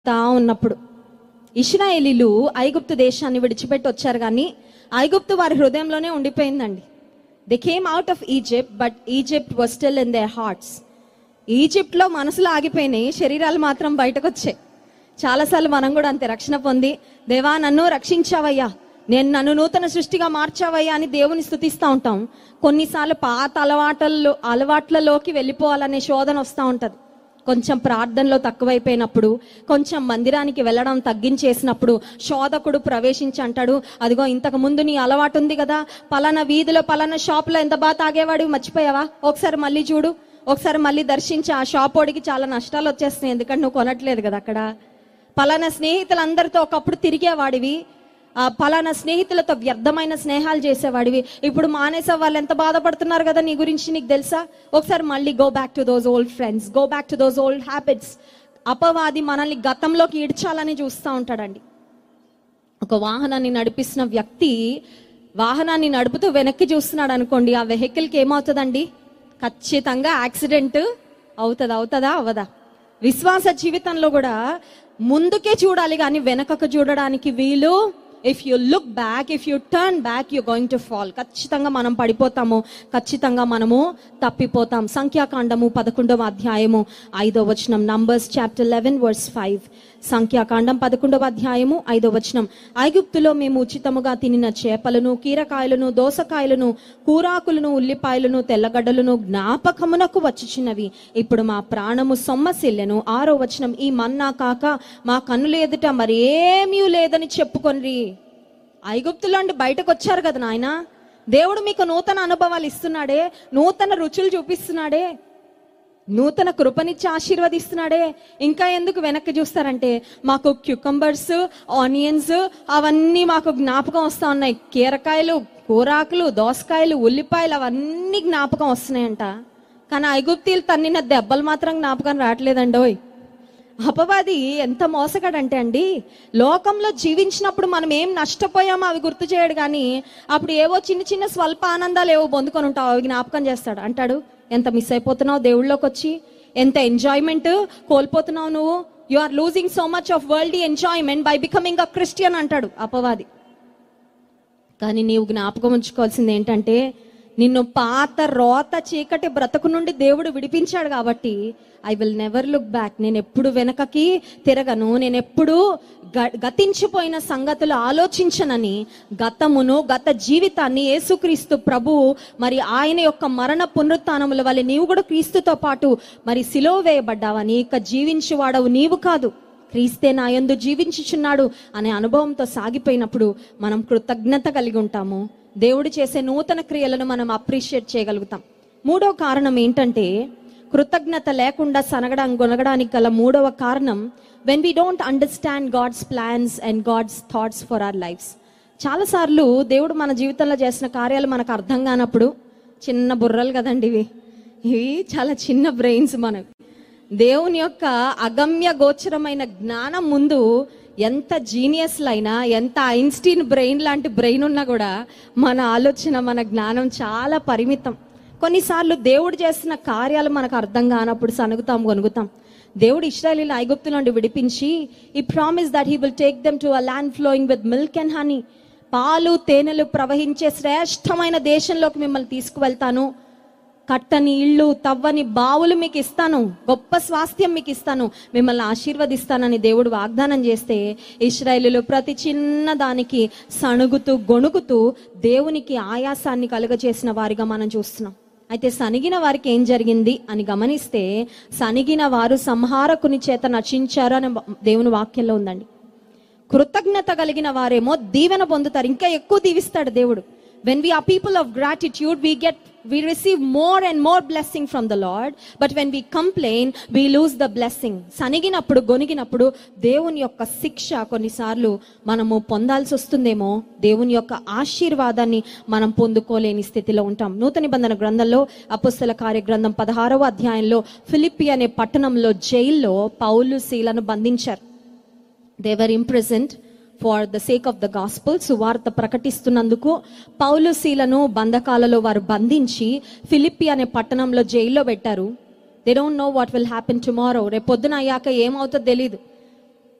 తా ఉన్నప్పుడు ఇస్రాయేలీలు ఐగుప్తు దేశాన్ని విడిచిపెట్టి వచ్చారు కానీ ఐగుప్తు వారి హృదయంలోనే ఉండిపోయిందండి they came out of Egypt but Egypt was still in their hearts ఈజిప్ట్లో మనసులు ఆగిపోయినాయి శరీరాలు మాత్రం బయటకు వచ్చాయి చాలాసార్లు మనం కూడా అంతే రక్షణ పొంది దేవా నన్ను రక్షించావయ్యా నేను నన్ను నూతన సృష్టిగా మార్చావయ్యా అని దేవుని స్థుతిస్తూ ఉంటాం కొన్నిసార్లు పాత అలవాట్లలో అలవాట్లలోకి వెళ్ళిపోవాలనే శోధన వస్తూ ఉంటది కొంచెం ప్రార్థనలో తక్కువైపోయినప్పుడు కొంచెం మందిరానికి వెళ్ళడం తగ్గించేసినప్పుడు శోధకుడు ప్రవేశించి అంటాడు అదిగో ఇంతకు ముందు నీ అలవాటు ఉంది కదా పలానా వీధిలో పలానా షాప్లో ఎంత బాగా తాగేవాడు మర్చిపోయావా ఒకసారి మళ్ళీ చూడు ఒకసారి మళ్ళీ దర్శించి ఆ షాప్ వాడికి చాలా నష్టాలు వచ్చేస్తున్నాయి ఎందుకంటే నువ్వు కొనట్లేదు కదా అక్కడ పలానా స్నేహితులందరితో ఒకప్పుడు తిరిగేవాడివి ఆ పలానా స్నేహితులతో వ్యర్థమైన స్నేహాలు చేసేవాడివి ఇప్పుడు మానేసే వాళ్ళు ఎంత బాధపడుతున్నారు కదా నీ గురించి నీకు తెలుసా ఒకసారి మళ్ళీ go back to those old friends go back to those old habits అపవాది మనల్ని గతంలోకి ఈడ్చాలని చూస్తూ ఉంటాడండి ఒక వాహనాన్ని నడిపిస్తున్న వ్యక్తి వాహనాన్ని నడుపుతూ వెనక్కి చూస్తున్నాడు అనుకోండి ఆ వెహికల్కి ఏమవుతుందండి ఖచ్చితంగా యాక్సిడెంట్ అవుతుంది అవుతుందా అవదా విశ్వాస జీవితంలో కూడా ముందుకే చూడాలి కానీ వెనకకు చూడడానికి వీలు if you look back if you turn back you going to fall ఖచ్చితంగా మనం పడిపోతాము ఖచ్చితంగా మనము తప్పిపోతాం సంఖ్యాకాండము పదకొండవ అధ్యాయము ఐదో వచనం Numbers chapter eleven verse five సంఖ్యాకాండం పదకొండవ అధ్యాయము ఐదో వచనం ఐగుప్తులో మేము ఉచితముగా తినిన చేపలను కీరకాయలను దోసకాయలను కూరాకులను ఉల్లిపాయలను తెల్లగడ్డలను జ్ఞాపకమునకు వచ్చిచినవి ఇప్పుడు మా ప్రాణము సొమ్మసిల్లెను ఆరో వచనం ఈ మన్నా కాక మా కన్నుల ఎదుట మరేమీ లేదని చెప్పుకొనిరి ఐగుప్తులో నుండి బయటకు వచ్చారు కదా నాయన దేవుడు మీకు నూతన అనుభవాలు ఇస్తున్నాడే నూతన రుచులు చూపిస్తున్నాడే నూతన కృపనిచ్చి ఆశీర్వదిస్తున్నాడే ఇంకా ఎందుకు వెనక్కి చూస్తారంటే మాకు క్యుకంబర్స్ ఆనియన్స్ అవన్నీ మాకు జ్ఞాపకం వస్తా ఉన్నాయి కీరకాయలు కూరాకులు దోసకాయలు ఉల్లిపాయలు అవన్నీ జ్ఞాపకం వస్తున్నాయంట కానీ ఐగుప్తీలు తన్నిన దెబ్బలు మాత్రం జ్ఞాపకం రావట్లేదండోయ్ అపవాది ఎంత మోసగాడంటే అండి లోకంలో జీవించినప్పుడు మనం ఏం నష్టపోయామో అవి గుర్తు చేయడు కానీ అప్పుడు ఏవో చిన్న చిన్న స్వల్ప ఆనందాలు ఏవో పొందుకొని ఉంటావు అవి జ్ఞాపకం చేస్తాడు అంటాడు ఎంత మిస్ అయిపోతున్నావు దేవుళ్ళలోకి వచ్చి ఎంత ఎంజాయ్మెంట్ కోల్పోతున్నావు నువ్వు you are losing so much of world enjoyment by becoming a Christian అంటాడు అపవాది కానీ నీవు జ్ఞాపకం ఉంచుకోవాల్సింది ఏంటంటే నిన్ను పాత రోత చీకటి బ్రతుకు నుండి దేవుడు విడిపించాడు కాబట్టి I will never look back నేను ఎప్పుడు వెనకకి తిరగను నేను ఎప్పుడు గ- గతించిపోయిన సంగతులు ఆలోచించనని గతమును గత జీవితాన్ని యేసుక్రీస్తు ప్రభు మరి ఆయన యొక్క మరణ పునరుత్నముల వల్ల నీవు కూడా క్రీస్తుతో పాటు మరి సిలో వేయబడ్డావని ఇక జీవించువాడవు నీవు కాదు క్రీస్తే నా యందు జీవించుచున్నాడు అనే అనుభవంతో సాగిపోయినప్పుడు మనం కృతజ్ఞత కలిగి ఉంటాము దేవుడు చేసే నూతన క్రియలను మనం అప్రిషియేట్ చేయగలుగుతాం మూడో కారణం ఏంటంటే కృతజ్ఞత లేకుండా సనగడం గొనగడానికి గల మూడవ కారణం when we don't understand God's plans and God's thoughts for our lifes చాలాసార్లు దేవుడు మన జీవితంలో చేసిన కార్యాలు మనకు అర్థం కానప్పుడు చిన్న బుర్రలు కదండి ఇవి ఇవి చాలా చిన్న బ్రెయిన్స్ మనవి దేవుని యొక్క అగమ్య గోచరమైన జ్ఞానం ముందు ఎంత జీనియస్లైనా ఎంత ఐన్స్టీన్ బ్రెయిన్ లాంటి బ్రెయిన్ ఉన్నా కూడా మన ఆలోచన మన జ్ఞానం చాలా పరిమితం కొన్నిసార్లు దేవుడు చేస్తున్న కార్యాలు మనకు అర్థం కానప్పుడు సనుగుతాం కొనుగుతాం దేవుడు ఇస్రాయలీల ఐగుప్తు నుండి విడిపించి ఈ promise that he will take them to a land flowing with milk and honey పాలు తేనెలు ప్రవహించే శ్రేష్టమైన దేశంలోకి మిమ్మల్ని తీసుకువెళ్తాను కట్టని ఇళ్ళు తవ్వని బావులు మీకు ఇస్తాను గొప్ప స్వాస్థ్యం మీకు ఇస్తాను మిమ్మల్ని ఆశీర్వదిస్తానని దేవుడు వాగ్దానం చేస్తే ఇస్రాయేలులు ప్రతి చిన్న దానికి సణుగుతూ గొణుగుతూ దేవునికి ఆయాసాన్ని కలుగజేసిన వారిగా మనం చూస్తున్నాం అయితే సనిగిన వారికి ఏం జరిగింది అని గమనిస్తే సనిగిన వారు సంహారకుని చేత నశించారు అని దేవుని వాక్యంలో ఉందండి కృతజ్ఞత కలిగిన వారేమో దీవెన పొందుతారు ఇంకా ఎక్కువ దీవిస్తాడు దేవుడు when we are people of gratitude we get we receive more and more blessing from the lord but when we complain we lose the blessing సనిగినప్పుడు గొనిగినప్పుడు దేవుని యొక్క శిక్ష కొన్నిసార్లు మనము పొందాల్సి వస్తుందేమో దేవుని యొక్క ఆశీర్వాదాన్ని మనం పొందుకోలేని స్థితిలో ఉంటాం నూతన నిబంధన గ్రంథంలో అపుస్తల కార్యగ్రంథం పదహారవ అధ్యాయంలో ఫిలిప్పి అనే పట్టణంలో జైల్లో పౌలు శీలను బంధించారు they were imprisoned for the sake of the gospel సువార్త ప్రకటిస్తున్నందుకు పౌలు శీలను బంధకాలలో వారు బంధించి ఫిలిప్పి అనే పట్టణంలో జైల్లో పెట్టారు they don't know what will happen tomorrow రేపు పొద్దున అయ్యాక ఏమవుతుందో తెలియదు